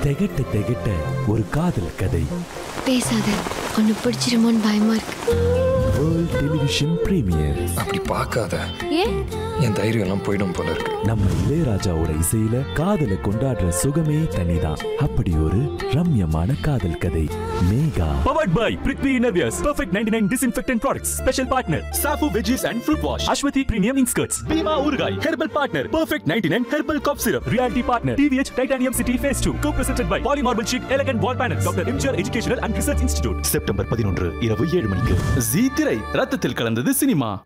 திகட்ட திகட்ட ஒரு காதல் கதை பேசாத ஒன்னு பிடிச்சிருமோன்னு பயமா இருக்கு வேர்ல்ட் டெலிவிஷன் பிரீமியர் அப்படி பார்க்காத ஏன் என் தைரியம் எல்லாம் போயிடும் போல இருக்கு நம்ம இளையராஜாவோட இசையில காதலை கொண்டாடுற சுகமே தனிதான் அப்படி ஒரு ரம்யமான காதல் கதை Megha Powered by Prithvi Innovias. Perfect 99 disinfectant products. Special partner. Safu Veggies and Fruit Wash. Ashwati Premium Ink Skirts. Bima Urugai. Herbal partner. Perfect 99 Herbal Cough Syrup. Reality partner. TVH Titanium City Phase 2. Co-presented by Polymarble Sheet Elegant Wall Panels. Dr. MGR Educational and Research Institute. September பதினொன்று இரவு ஏழு மணிக்கு ஜீ திரை ரத்தத்தில் கலந்தது cinema